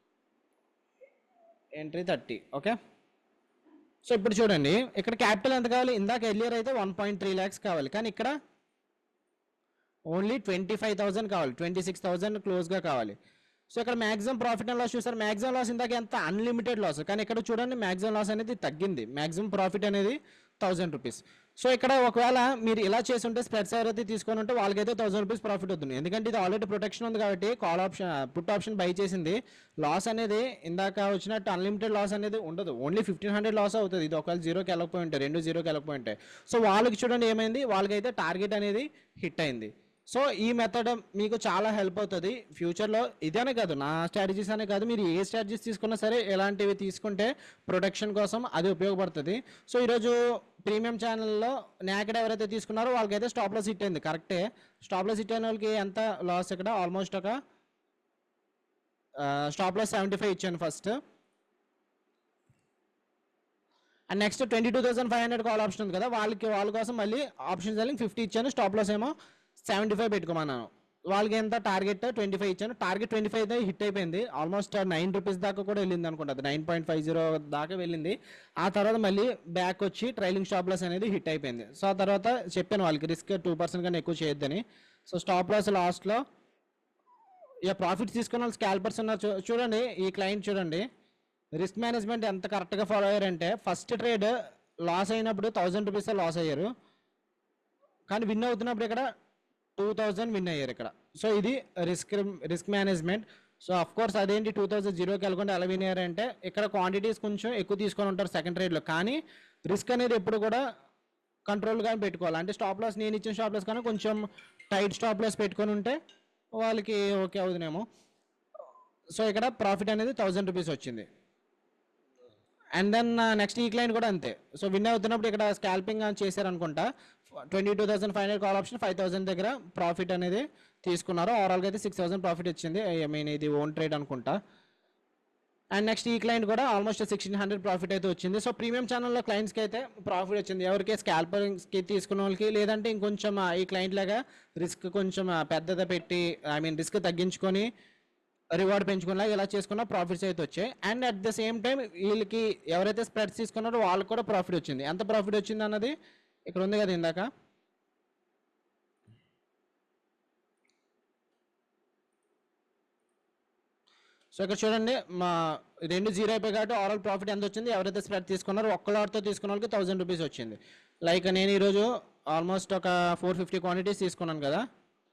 ఎంట్రీ థర్టీ ఓకే సో ఇప్పుడు చూడండి ఇక్కడ క్యాపిటల్ ఎంత కావాలి ఇందాక ఎర్లియర్ అయితే వన్ పాయింట్ త్రీ ల్యాక్స్ కావాలి కానీ ఇక్కడ ఓన్లీ ట్వంటీ ఫైవ్ థౌసండ్ కావాలి ట్వంటీ సిక్స్ థౌసండ్ క్లోజ్గా కావాలి సో ఇక్కడ మ్యాక్సిమం ప్రాఫిట్ అండ్ లాస్ చూసారు మ్యాక్సిమం లాస్ ఇందాక ఎంత అన్లిమిటెడ్ లాస్ కానీ ఇక్కడ చూడండి మ్యాక్సిమం లాస్ అనేది తగ్గింది మ్యాక్సిమం ప్రాఫిట్ అనేది థౌసండ్ రూపీస్ సో ఇక్కడ ఒకవేళ మీరు ఇలా చేసి ఉంటే స్ప్రెడ్స్ ఎవరైతే తీసుకొని ఉంటే వాళ్ళకైతే థౌసండ్ రూపీస్ ప్రాఫిట్ అవుతుంది ఎందుకంటే ఇది ఆల్రెడీ ప్రొటెక్షన్ ఉంది కాబట్టి call option put option buy చేసింది లాస్ అనేది ఇందాక వచ్చినట్టు అన్లిమిటెడ్ లాస్ అనేది ఉండదు ఓన్లీ ఫిఫ్టీన్ హండ్రెడ్ లాస్ అవుతుంది ఇది ఒకవేళ జీరోకి వెళ్ళకపోయి ఉంటాయి రెండు జీరోకి వెళ్ళకపోయి ఉంటాయి సో వాళ్ళకి చూడండి ఏమైంది వాళ్ళకైతే టార్గెట్ అనేది హిట్ అయింది సో ఈ మెథడ్ మీకు చాలా హెల్ప్ అవుతుంది ఫ్యూచర్లో ఇదేనే కాదు నా స్ట్రాటజీస్ అనే కాదు మీరు ఏ స్ట్రాటజీస్ తీసుకున్నా సరే ఎలాంటివి తీసుకుంటే ప్రొటెక్షన్ కోసం అది ఉపయోగపడుతుంది సో ఈరోజు ప్రీమియం ఛానల్లో నాకెడ్ ఎవరైతే తీసుకున్నారో వాళ్ళకైతే స్టాప్ లాస్ హిట్ అయింది కరెక్టే స్టాప్ లాస్ హిట్ అయిన వాళ్ళకి ఎంత లాస్ ఇక్కడ ఆల్మోస్ట్ ఒక స్టాప్ లాస్ సెవెంటీ ఫైవ్ ఇచ్చాను first and next twenty two thousand five hundred call option ఉంది కదా వాళ్ళకి వాళ్ళ కోసం మళ్ళీ ఆప్షన్ సెల్లింగ్ ఫిఫ్టీ ఇచ్చాను స్టాప్ లాస్ ఏమో సెవెంటీ ఫైవ్ పెట్టుకోమన్నాను వాళ్ళకి ఎంత టార్గెట్ ట్వంటీ ఫైవ్ ఇచ్చాను టార్గెట్ ట్వంటీ ఫైవ్ అయితే హిట్ అయిపోయింది ఆల్మోస్ట్ నైన్ రూపీస్ దాకా కూడా వెళ్ళింది అనుకుంటుంది నైన్ పాయింట్ ఫైవ్ జీరో దాకా వెళ్ళింది ఆ తర్వాత మళ్ళీ బ్యాక్ వచ్చి ట్రైలింగ్ స్టాప్ లాస్ అనేది హిట్ అయిపోయింది సో ఆ తర్వాత చెప్పాను వాళ్ళకి రిస్క్ టూ పర్సెంట్ కన్నా ఎక్కువ చేయొద్దని సో స్టాప్ లాస్ లాస్ట్లో ఇక ప్రాఫిట్స్ తీసుకున్న వాళ్ళు స్కాల్పర్స్ ఉన్నారు చూ- చూడండి ఈ క్లయింట్ చూడండి రిస్క్ మేనేజ్మెంట్ ఎంత కరెక్ట్గా ఫాలో అయ్యారంటే ఫస్ట్ ట్రేడ్ లాస్ అయినప్పుడు థౌజండ్ రూపీస్ లాస్ అయ్యారు కానీ విన్ అవుతున్నప్పుడు ఇక్కడ టూ థౌజండ్ విన్ అయ్యారు ఇక్కడ సో ఇది risk risk management so of course అదేంటి టూ థౌజండ్ జీరోకి వెళ్ళకుండా ఎలా విన్ అయ్యారంటే ఇక్కడ క్వాంటిటీస్ కొంచెం ఎక్కువ తీసుకొని ఉంటారు సెకండ్ ట్రేడ్లో కానీ రిస్క్ అనేది ఎప్పుడు కూడా కంట్రోల్గా పెట్టుకోవాలి అంటే స్టాప్ లాస్ నేను ఇచ్చిన స్టాప్ లాస్ కానీ కొంచెం టైట్ స్టాప్ లాస్ పెట్టుకొని ఉంటే వాళ్ళకి ఓకే అవుతుందేమో సో ఇక్కడ ప్రాఫిట్ అనేది థౌజండ్ రూపీస్ వచ్చింది అండ్ దెన్ నెక్స్ట్ ఈ క్లయింట్ కూడా అంతే సో విన్ అవుతున్నప్పుడు ఇక్కడ స్కాల్పింగ్ చేశారనుకుంటా twenty two thousand five hundred call option five thousand దగ్గర ప్రాఫిట్ అనేది తీసుకున్నారు ఓవరాల్గా అయితే సిక్స్ థౌసండ్ ప్రాఫిట్ వచ్చింది ఐ మీన్ ఇది ఓన్ ట్రేడ్ అనుకుంటా అండ్ నెక్స్ట్ ఈ క్లయింట్ కూడా ఆల్మోస్ట్ సిక్స్టీన్ హండ్రెడ్ ప్రాఫిట్ అయితే వచ్చింది సో ప్రీమియం ఛానల్లో క్లయింట్స్కి అయితే ప్రాఫిట్ వచ్చింది ఎవరికి స్కాల్పర్స్కి తీసుకున్న వాళ్ళకి లేదంటే ఇంకొంచెం ఆ, ఈ క్లయింట్ లాగా రిస్క్ కొంచెం ఆ, పెద్దది పెట్టి ఐ మీన్ రిస్క్ తగ్గించుకొని రివార్డ్ పెంచుకున్నా ఇలా చేసుకున్న ప్రాఫిట్స్ అయితే వచ్చాయి and at the same time వీళ్ళకి ఎవరైతే స్ప్రెడ్స్ తీసుకున్నారో వాళ్ళకి కూడా ప్రాఫిట్ వచ్చింది ఎంత ప్రాఫిట్ వచ్చింది అన్నది ఇక్కడ ఉంది కదా ఇందాక సో ఇక్కడ చూడండి మా రెండు జీరో అయిపోయి కాబట్టి ఓవరాల్ ప్రాఫిట్ ఎంత వచ్చింది ఎవరైతే స్ప్రెడ్ తీసుకున్నారో ఒక్క లాట్తో తీసుకున్న వాళ్ళకి థౌసండ్ రూపీస్ వచ్చింది లైక్ నేను ఈరోజు ఆల్మోస్ట్ ఒక ఫోర్ ఫిఫ్టీ క్వాంటిటీస్ తీసుకున్నాను కదా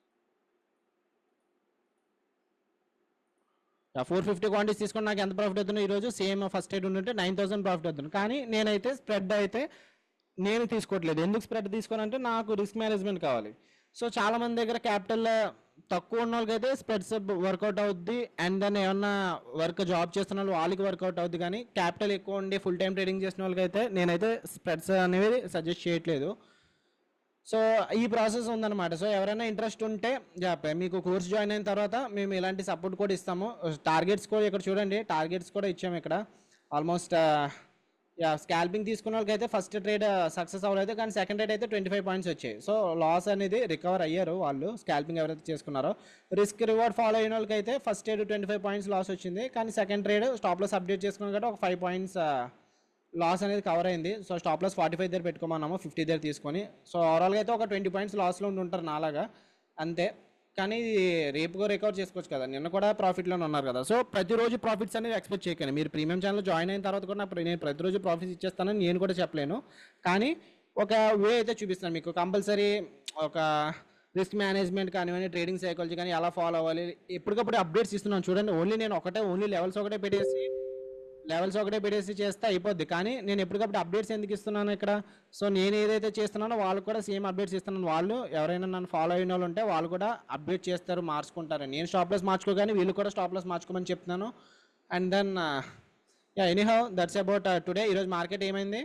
ఫోర్ ఫిఫ్టీ క్వాంటిటీస్ తీసుకుని నాకు ఎంత ప్రాఫిట్ అవుతుంది ఈరోజు సేమ్ ఫస్ట్ ఎయిడ్ ఉంటే నైన్ థౌసండ్ ప్రాఫిట్ అవుతుంది కానీ నేనైతే స్ప్రెడ్ అయితే నేను తీసుకోవట్లేదు ఎందుకు స్ప్రెడ్ తీసుకోనంటే నాకు రిస్క్ మేనేజ్మెంట్ కావాలి సో చాలా మంది దగ్గర క్యాపిటల్ తక్కువ ఉన్న వాళ్ళకైతే స్ప్రెడ్స్ వర్కౌట్ అవుద్ది అండ్ దెన్ ఏమన్నా వర్క్ జాబ్ చేస్తున్న వాళ్ళు వాళ్ళకి వర్కౌట్ అవుద్ది కానీ క్యాపిటల్ ఎక్కువ ఉండి ఫుల్ టైం ట్రేడింగ్ చేసిన వాళ్ళకైతే నేనైతే స్ప్రెడ్స్ అనేవి సజెస్ట్ చేయట్లేదు సో ఈ ప్రాసెస్ ఉందన్నమాట సో ఎవరైనా ఇంట్రెస్ట్ ఉంటే యా, ప- మీకు కోర్స్ జాయిన్ అయిన తర్వాత మేము ఇలాంటి సపోర్ట్ కూడా ఇస్తాము టార్గెట్స్ కూడా ఇక్కడ చూడండి టార్గెట్స్ కూడా ఇచ్చాము ఇక్కడ ఆల్మోస్ట్ యా స్కాల్పింగ్ తీసుకున్న వాళ్ళకి అయితే ఫస్ట్ ట్రేడ్ సక్సెస్ అవ్వలేదు కానీ సెకండ్ ట్రేడ్ అయితే ట్వంటీ ఫైవ్ పాయింట్స్ వచ్చాయి సో లాస్ అనేది రికవర్ అయ్యారు వాళ్ళు స్కాల్పింగ్ ఎవరైతే చేసుకున్నారో రిస్క్ రివార్డ్ ఫాలో అయిన వాళ్ళకి అయితే first trade twenty five points loss వచ్చింది కానీ second trade stop loss update చేసుకున్న కాబట్టి ఒక ఫైవ్ పాయింట్స్ లాస్ అనేది కవర్ అయింది so stop loss forty five దగ్గర పెట్టుకోమన్నాము ఫిఫ్టీ దగ్గర తీసుకొని సో ఓవరాల్గా అయితే ఒక ట్వంటీ పాయింట్స్ లాస్లో ఉండి ఉంటారు నాలాగా అంతే కానీ ఇది రేపు రికవర్ చేసుకోవచ్చు కదా నిన్న కూడా ప్రాఫిట్లోనే ఉన్నారు కదా సో ప్రతిరోజు ప్రాఫిట్స్ అనేవి ఎక్స్పెక్ట్ చేయకండి మీరు ప్రీమియం ఛానల్ జాయిన్ అయిన తర్వాత కూడా నాకు నేను ప్రతిరోజు ప్రాఫిట్స్ ఇచ్చేస్తానని నేను కూడా చెప్పలేను కానీ ఒక వే అయితే చూపిస్తాను మీకు కంపల్సరీ ఒక రిస్క్ మేనేజ్మెంట్ కానివ్వండి ట్రేడింగ్ సైకాలజీ కానీ ఎలా ఫాలో అవ్వాలి ఎప్పటికప్పుడు అప్డేట్స్ ఇస్తున్నాను చూడండి ఓన్లీ నేను ఒకటే ఓన్లీ లెవెల్స్ ఒకటే పెట్టేసి లెవెల్స్ ఒకటే పెట్టేసి చేస్తే అయిపోద్ది కానీ నేను ఎప్పటికప్పుడు అప్డేట్స్ ఎందుకు ఇస్తున్నాను ఇక్కడ సో నేను ఏదైతే చేస్తున్నానో వాళ్ళు కూడా సేమ్ అప్డేట్స్ ఇస్తున్నాను వాళ్ళు ఎవరైనా నన్ను ఫాలో అయిన వాళ్ళు ఉంటే వాళ్ళు కూడా అప్డేట్ చేస్తారు మార్చుకుంటారు నేను స్టాప్ లాస్ మార్చుకోగానే వీళ్ళు కూడా స్టాప్ లాస్ మార్చుకోమని చెప్తున్నాను and then yeah anyhow that's about today ఈరోజు మార్కెట్ ఏమైంది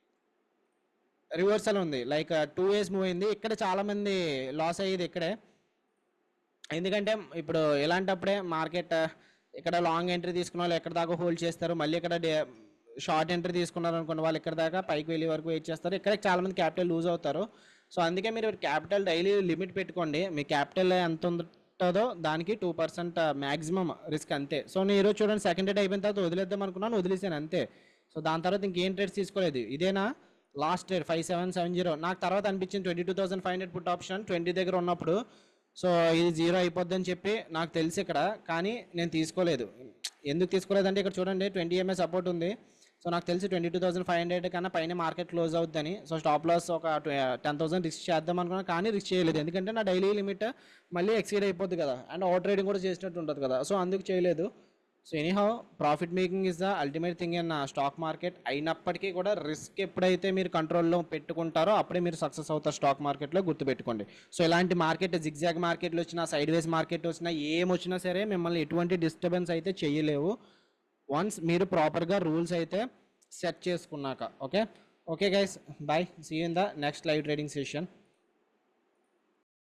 రివర్సల్ ఉంది లైక్ టూ ఇయర్స్ మూవ్ అయింది ఇక్కడ చాలా మంది లాస్ అయ్యేది ఇక్కడే ఎందుకంటే ఇప్పుడు ఇలాంటప్పుడే మార్కెట్ ఇక్కడ లాంగ్ ఎంట్రీ తీసుకున్న వాళ్ళు ఎక్కడ దాకా హోల్డ్ చేస్తారు మళ్ళీ ఇక్కడ షార్ట్ ఎంట్రీ తీసుకున్నారు అనుకోండి వాళ్ళు ఇక్కడ దాకా పైకి వెళ్ళే వరకు వెయిట్ చేస్తారు ఇక్కడ చాలా మంది క్యాపిటల్ లూజ్ అవుతారు సో అందుకే మీరు క్యాపిటల్ డైలీ లిమిట్ పెట్టుకోండి మీ క్యాపిటల్ ఎంత ఉంటుందో దానికి టూ పర్సెంట్ మ్యాక్సిమం రిస్క్ అంతే సో నేను ఈరోజు చూడండి సెకండ్ డేట్ అయిపోయిన తర్వాత వదిలేద్దాం అనుకున్నాను వదిలేసాను అంతే సో దాని తర్వాత ఇంకేం ట్రేడ్స్ తీసుకోలేదు ఇదేనా last trade five seven seven zero నాకు తర్వాత అనిపించింది twenty two thousand five hundred put option twenty దగ్గర ఉన్నప్పుడు సో ఇది జీరో అయిపోద్ది అని చెప్పి నాకు తెలుసు ఇక్కడ కానీ నేను తీసుకోలేదు ఎందుకు తీసుకోలేదంటే ఇక్కడ చూడండి ట్వంటీ ఎంఏ సపోర్ట్ ఉంది సో నాకు తెలిసి twenty two thousand five hundred కన్నా పైన మార్కెట్ క్లోజ్ అవుద్దని సో స్టాప్ లాస్ ఒక టెన్ థౌసండ్ రిస్క్ చేద్దాం అనుకున్నాను కానీ రిస్క్ చేయలేదు ఎందుకంటే నా డైలీ లిమిట్ మళ్ళీ ఎక్సీడ్ అయిపోద్ది కదా అండ్ ఓవర్ ట్రేడింగ్ కూడా చేసినట్టు ఉంటుంది కదా సో అందుకు చేయలేదు so anyhow profit making is the ultimate thing in stock market అయినప్పటికీ కూడా రిస్క్ ఎప్పుడైతే మీరు కంట్రోల్లో పెట్టుకుంటారో అప్పుడే మీరు సక్సెస్ అవుతారు స్టాక్ మార్కెట్లో గుర్తుపెట్టుకోండి సో ఇలాంటి మార్కెట్ జిగ్జాగ్ మార్కెట్లు వచ్చినా సైడ్ వేస్ మార్కెట్ వచ్చినా ఏం వచ్చినా సరే మిమ్మల్ని ఎటువంటి డిస్టర్బెన్స్ అయితే చేయలేవు వన్స్ మీరు ప్రాపర్గా రూల్స్ అయితే సెట్ చేసుకున్నాక okay okay guys bye see in the next live trading session